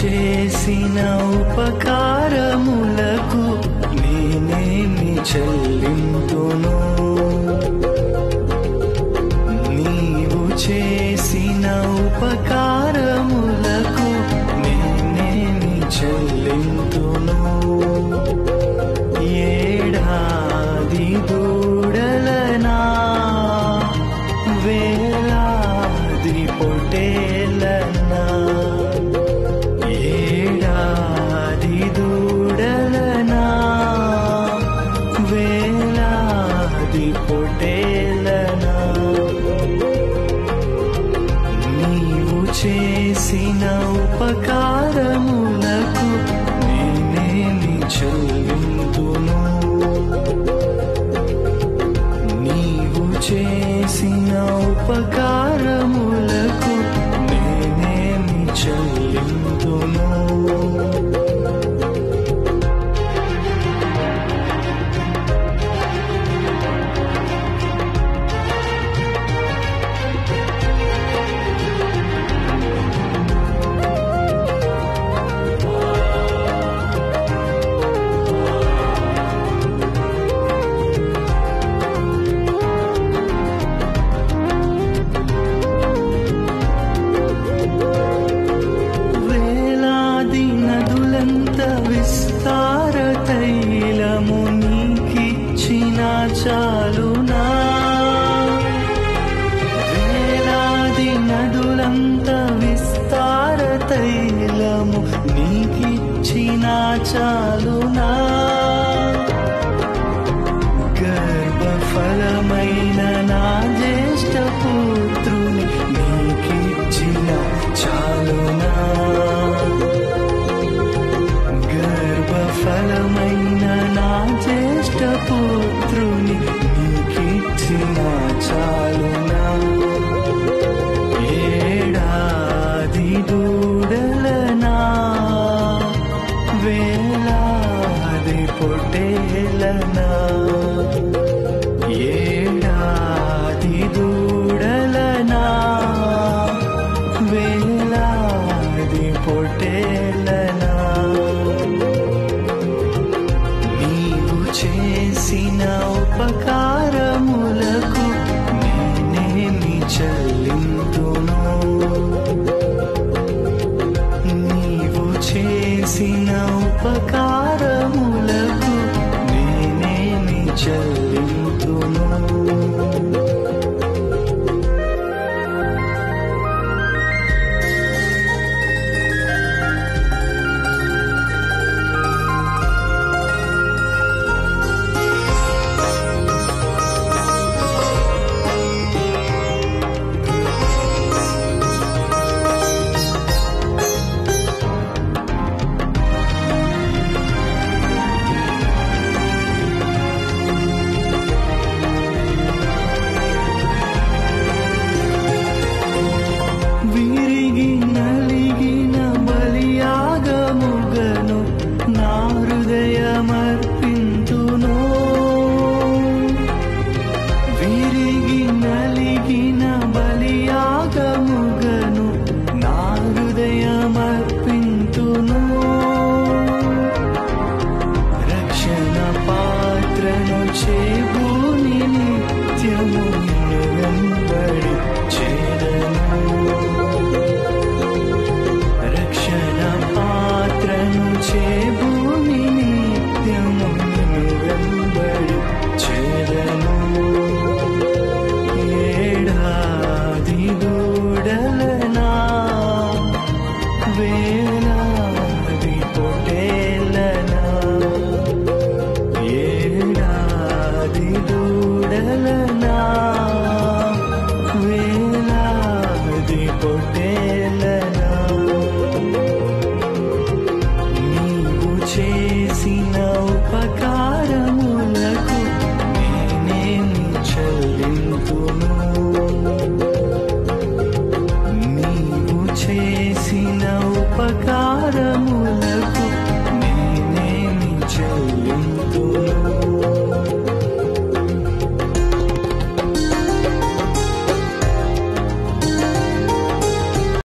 చేసిన ఉపకారములకు నేనేమి చెల్లింతును నీవు చేసిన ఉపకారములకు నేనేమి చెల్లింతును ఏడాది దూడలనా వేలాది పొటేలనా ఏడాది దూడలనా వేలాది పొటేలనా నీవు చేసిన ఉపకారములకు నేనేమి చెల్లింతును నీవు చేసిన ఉపకారములకు నేనేమి చెల్లింతును వేలాది నదులంత విస్తార తైలము నీకిచ్చిన చాలునా వేలాది నదులంత విస్తార తైలము నీకిచ్చిన చాలునా గర్భఫలమైన నా జ్యేష్ఠ పుత్రుని నీకిచ్చిన చాలునా గర్భఫలమైన నా జ్యేష్ఠ పుత్రుని నీకిచ్చిన చాలునా ఏడాది దూడలనా వేలాది పొటేలనా ఏడాది దూడలనా వేలాది పొటేలనా నీవు చేసిన ఉపకారములకు నేనేమి చెల్లింతును నీవు చేసిన ఉపకారములకు నేనేమి చెల్లింతును విరిగి నలిగిన బలియాగముగను నా హృదయమర్పింతును విరిగి నలిగిన బలియాగముగను నా హృదయమర్పింతును రక్షణ పాత్రను చేబూని నిత్యము నిన్ను వెంబడి చేరను రక్షణ పాత్రను చేబూని నిత్యము నిన్ను వెంబడి చేరను ఏడాది దూడలనా వేలాది పొటేలనా ఏడాది దూడలనా వేలాది పొటేలనా